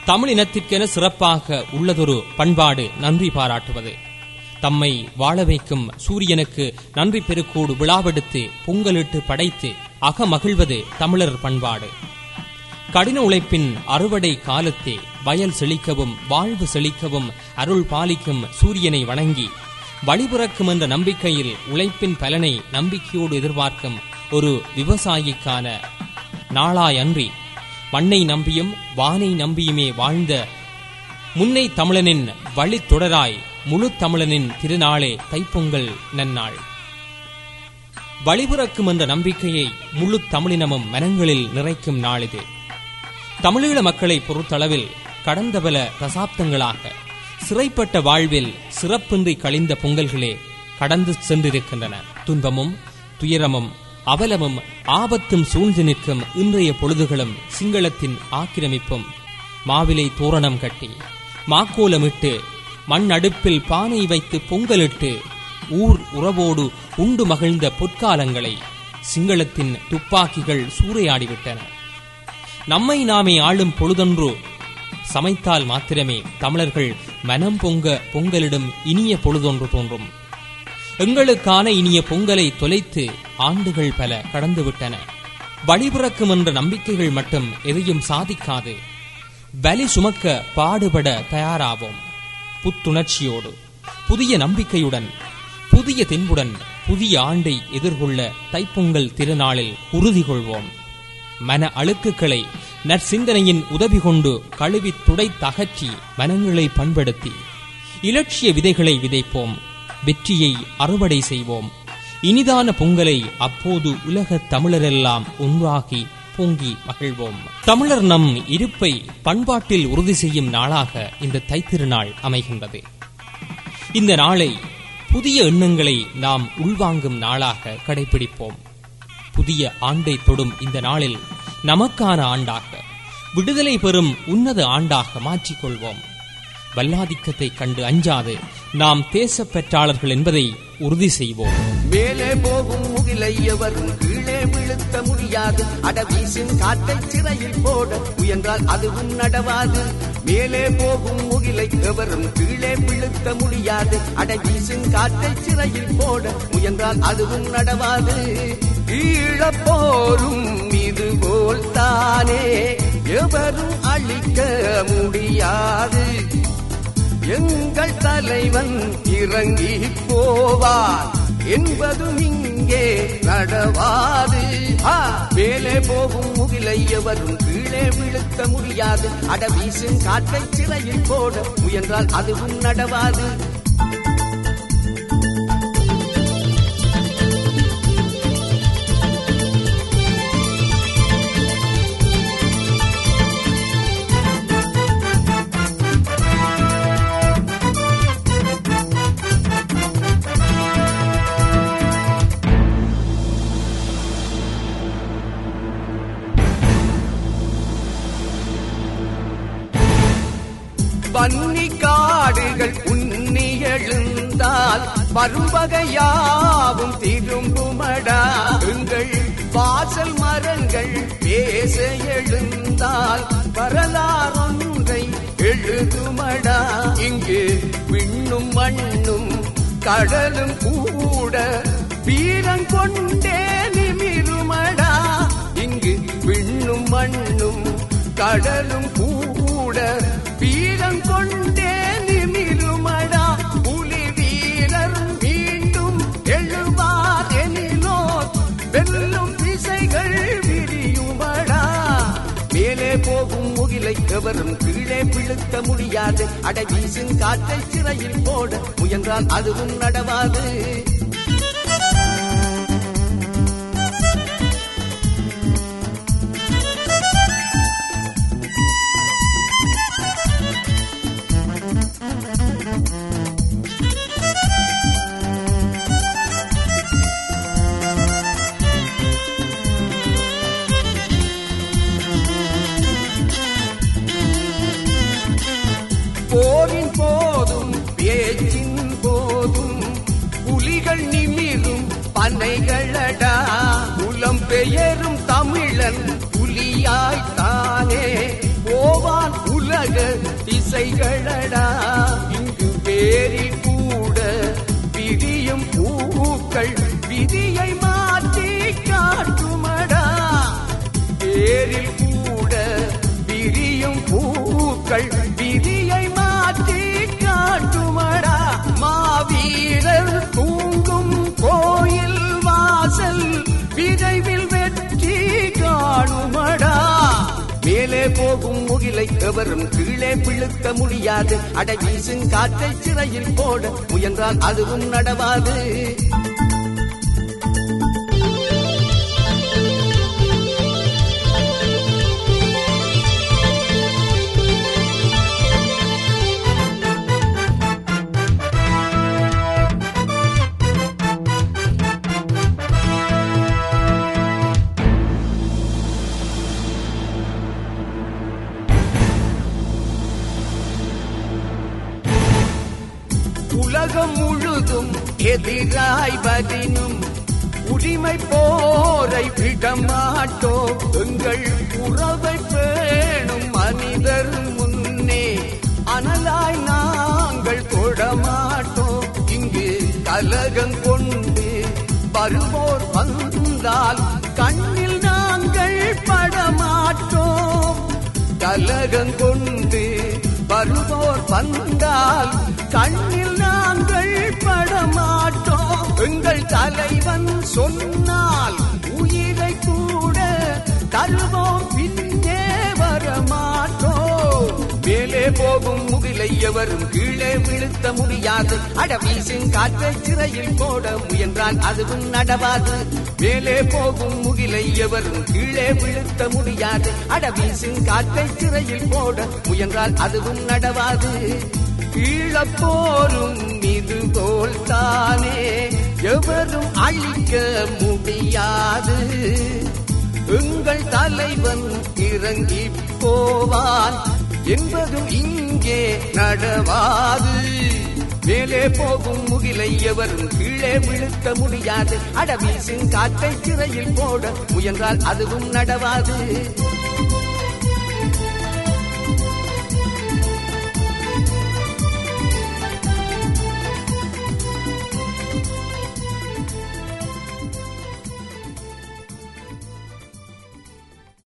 தமிழ் இனத்திற்கென சிறப்பாக உள்ளதொரு பண்பாடு நன்றி பாராட்டுவது தம்மை வாழ வைக்கும் சூரியனுக்கு நன்றி பெருக்கோடு விழாவெடுத்து பொங்கலிட்டு படைத்து அகமகிழ்வது தமிழர் பண்பாடு கடின உழைப்பின் அறுவடை காலத்தே வயல் செழிக்கவும் வாழ்வு செழிக்கவும் அருள் பாலிக்கும் சூரியனை வணங்கி வழிபிறக்கும் என்ற நம்பிக்கையில் உழைப்பின் பலனை நம்பிக்கையோடு எதிர்பார்க்கும் ஒரு விவசாயிக்கான நாளாயன்றி மண்ணை நம்பியும் வானை நம்பியுமே வாழ்ந்த முன்னை தமிழனின் வழித்தொடராய் முழு தமிழனின் திருநாளே தைப்பொங்கல் நன்னாள் வழிபிறக்கும் என்ற நம்பிக்கையை முழு தமிழினமும் மனங்களில் நிறைக்கும் நாள் இது தமிழீழ மக்களை பொறுத்தளவில் கடந்த பல தசாப்தங்களாக சிறைப்பட்ட வாழ்வில் சிறப்பின்றி கழிந்த பொங்கல்களே கடந்து சென்றிருக்கின்றன துன்பமும் துயரமும் அவலமும் ஆபத்தும் சூழ்ந்து நிற்கும் இன்றைய பொழுதுகளும் சிங்களத்தின் ஆக்கிரமிப்பும் மாவிலை தோரணம் கட்டி மாக்கோலமிட்டு மண் அடுப்பில் பானை வைத்து பொங்கலிட்டு ஊர் உறவோடு உண்டு மகிழ்ந்த பொற்காலங்களை சிங்களத்தின் துப்பாக்கிகள் சூறையாடிவிட்டன நம்மை நாமே ஆளும் பொழுதொன்று சமைத்தால் மாத்திரமே தமிழர்கள் மனம் பொங்க பொங்கலிடும் இனிய பொழுதொன்று தோன்றும் எங்களுக்கான இனிய பொங்கலை தொலைத்து ஆண்டுகள் பல கடந்துவிட்டன வழிபிறக்கும் என்ற நம்பிக்கைகள் மட்டும் எதையும் சாதிக்காது பலி சுமக்க பாடுபட தயாராவோம் புத்துணர்ச்சியோடு புதிய நம்பிக்கையுடன் புதிய தென்புடன் புதிய ஆண்டை எதிர்கொள்ள தைப்பொங்கல் திருநாளில் உறுதி கொள்வோம் மன அழுக்குகளை நற்சிந்தனையின் உதவி கொண்டு கழுவி துடைத்தகற்றி மனங்களை பண்படுத்தி இலட்சிய விதைகளை விதைப்போம் வெற்றியை அறுவடை செய்வோம் இனிதான பொங்கலை அப்போது உலக தமிழரெல்லாம் ஒன்றாகி பொங்கி மகிழ்வோம் தமிழர் நம் இருப்பை பண்பாட்டில் உறுதி செய்யும் நாளாக இந்த தைத்திருநாள் அமைகின்றது இந்த நாளை புதிய எண்ணங்களை நாம் உள்வாங்கும் நாளாக கடைபிடிப்போம் புதிய ஆண்டை தொடும் இந்த நாளில் நமக்கான ஆண்டாக விடுதலை பெறும் உன்னத ஆண்டாக மாற்றிக்கொள்வோம் வல்லாதிக்கத்தை கண்டு அஞ்சாது நாம் தேச பெற்றாளர்கள் என்பதை உறுதி செய்வோம் மேலே போகும் முகிலை எவரும் கீழே விழுத்த முடியாது அடவீசின் காற்றை சிறையில் போட முயன்றால் அதுவும் நடவாது மேலே போகும் முகிலை எவரும் கீழே விழுத்த முடியாது அடவீசின் காற்றை சிறையில் போட முயன்றால் அதுவும் நடவாது ஈழப்போரும் இதுபோல் தானே எவரும் அழிக்க முடியாது எங்கள் தலைவன் இறங்கி போவார் என்பதும் இங்கே நடவாது ஆ, மேலே போகும் முகிலை எவரும் கீழே விழுத்த முடியாது அடவீசும் காற்றை சிறையில் போட முயன்றால் அதுவும் நடவாது பன்னி காடுகள் உன்னி எழுந்தால் மறுவகையாவும் திரும்புமடா எங்கள் வாசல் மரங்கள் பேச எழுந்தால் வரலாறொன்றை எழுதுமடா இங்கு விண்ணும் மண்ணும் கடலும் கூட வீரங்கொண்டே நிமிருமடா இங்கு விண்ணும் மண்ணும் கடலும் கூட வீரம் கொண்டே நிமிருமடா புலி வீரர் மீண்டும் எழுவார் எனிலோ வெல்லும் திசைகள் விரியுமடா மேலே போகும் முகிலை எவரும் கீழே பிழுத்த முடியாது அடை வீசும் காற்றை சிறையில் போட முயன்றால் அதுவும் நடவாது போரின் போதும் பேச்சின் போதும் புலிகள் நிமிரும் பனைகளடா புலம் பெயரும் தமிழன் புலியாய்த்தானே போவான் உலக உலக திசைகளடா இங்கு வேரி கூட விதியும் பூக்கள் விதியை மாற்றி காட்டுமடா வேரில் கூட விரியும் பூக்கள் விதியை மாற்றி காட்டுமடா மாவீரர் தூங்கும் கோயில் வாசல் விரைவில் வெற்றி காணுமடா மேலே போகும் முகிலை எவரும் கீழே பிழுக்க முடியாது அட வீசும் காற்றை சிறையில் போட முயன்றால் அதுவும் நடவாது உலகம் முழுதும் எதிராய் வரினும் உரிமை போரை விடமாட்டோம் எங்கள் உறவை பேணும் மனிதர் முன்னே அனலாய் நாங்கள் தொடமாட்டோம் இங்கு கலகம் கொண்டு வருவோர் வந்தால் கண்ணில் நாங்கள் படமாட்டோம் கலகம் கொண்டு வருவோர் வந்தால் கண்ணில் நாங்கள் படமாட்டோம் எங்கள் தலைவன் சொன்னால் உயிரை கூட தருவோம் பின்னே வரமாட்டோம் மேலே போகும் முகிலை எவரும் கீழே விழுத்த முடியாது அட வீசின் காற்றை சிறையில் போட முயன்றால் அதுவும் நடவாது மேலே போகும் முகிலை எவரும் கீழே விழுத்த முடியாது அட வீசின் காற்றை சிறையில் போட முயன்றால் அதுவும் நடவாது ஈழப்போரும் இது போல் தானே எவரும் அழிக்க முடியாது எங்கள் தலைவன் இறங்கி போவான் என்பதும் இங்கே நடவாது மேலே போகும் முகிலை எவரும் கீழே விழுத்த முடியாது அட வீசின் காற்றை சிறையில் போட முயன்றால் அதுவும் நடவாது